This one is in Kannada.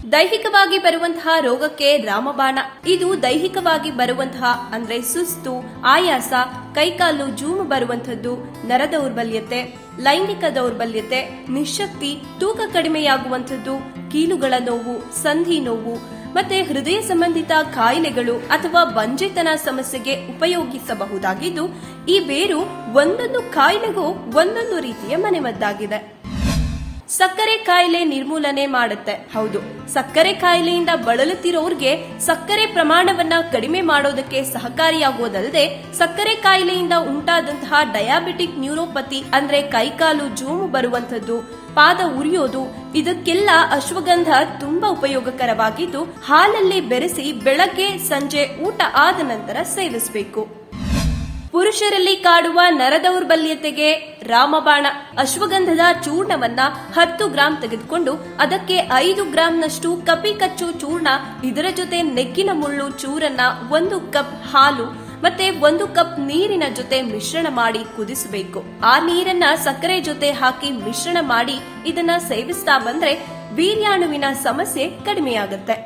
ದೈಹಿಕವಾಗಿ ಬರುವಂತಹ ರೋಗಕ್ಕೆ ರಾಮಬಾಣ ಇದು ದೈಹಿಕವಾಗಿ ಬರುವಂತಹ ಅಂದ್ರೆ ಸುಸ್ತು ಆಯಾಸ ಕೈಕಾಲು ಜೂಮು ಬರುವಂತದ್ದು ನರ ದೌರ್ಬಲ್ಯತೆ ಲೈಂಗಿಕ ದೌರ್ಬಲ್ಯತೆ ನಿಶಕ್ತಿ ತೂಕ ಕಡಿಮೆಯಾಗುವಂಥದ್ದು ಕೀಲುಗಳ ನೋವು ಸಂಧಿ ನೋವು ಮತ್ತೆ ಹೃದಯ ಸಂಬಂಧಿತ ಕಾಯಿಲೆಗಳು ಅಥವಾ ಬಂಜೆತನ ಸಮಸ್ಯೆಗೆ ಉಪಯೋಗಿಸಬಹುದಾಗಿದ್ದು ಈ ಬೇರು ಒಂದೊಂದು ಕಾಯಿಲೆಗೂ ಒಂದೊಂದು ರೀತಿಯ ಮನೆಮದ್ದಾಗಿದೆ ಸಕ್ಕರೆ ಕಾಯಿಲೆ ನಿರ್ಮೂಲನೆ ಮಾಡುತ್ತೆ ಹೌದು ಸಕ್ಕರೆ ಕಾಯಿಲೆಯಿಂದ ಬಳಲುತ್ತಿರೋರ್ಗೆ ಸಕ್ಕರೆ ಪ್ರಮಾಣವನ್ನ ಕಡಿಮೆ ಮಾಡೋದಕ್ಕೆ ಸಹಕಾರಿಯಾಗುವುದಲ್ಲದೆ ಸಕ್ಕರೆ ಕಾಯಿಲೆಯಿಂದ ಉಂಟಾದಂತಹ ಡಯಾಬಿಟಿಕ್ ನ್ಯೂರೋಪತಿ ಅಂದ್ರೆ ಕೈಕಾಲು ಜೂಮು ಬರುವಂತದ್ದು ಪಾದ ಉರಿಯೋದು ಇದಕ್ಕೆಲ್ಲ ಅಶ್ವಗಂಧ ತುಂಬಾ ಉಪಯೋಗಕರವಾಗಿದ್ದು ಹಾಲಲ್ಲಿ ಬೆರೆಸಿ ಬೆಳಗ್ಗೆ ಸಂಜೆ ಊಟ ಆದ ನಂತರ ಸೇವಿಸಬೇಕು ಪುರುಷರಲ್ಲಿ ಕಾಡುವ ನರದೌರ್ಬಲ್ಯತೆಗೆ ರಾಮಬಾಣ ಅಶ್ವಗಂಧದ ಚೂರ್ಣವನ್ನ ಹತ್ತು ಗ್ರಾಂ ತೆಗೆದುಕೊಂಡು ಅದಕ್ಕೆ ಐದು ಗ್ರಾಂನಷ್ಟು ಕಪಿ ಕಚ್ಚು ಚೂರ್ಣ ಇದರ ಜೊತೆ ನೆಕ್ಕಿನ ಮುಳ್ಳು ಚೂರನ್ನ ಒಂದು ಕಪ್ ಹಾಲು ಮತ್ತೆ ಒಂದು ಕಪ್ ನೀರಿನ ಜೊತೆ ಮಿಶ್ರಣ ಮಾಡಿ ಕುದಿಸಬೇಕು ಆ ನೀರನ್ನ ಸಕ್ಕರೆ ಜೊತೆ ಹಾಕಿ ಮಿಶ್ರಣ ಮಾಡಿ ಇದನ್ನ ಸೇವಿಸ್ತಾ ಬಂದ್ರೆ ವೀರ್ಯಾಣುವಿನ ಸಮಸ್ಯೆ ಕಡಿಮೆಯಾಗುತ್ತೆ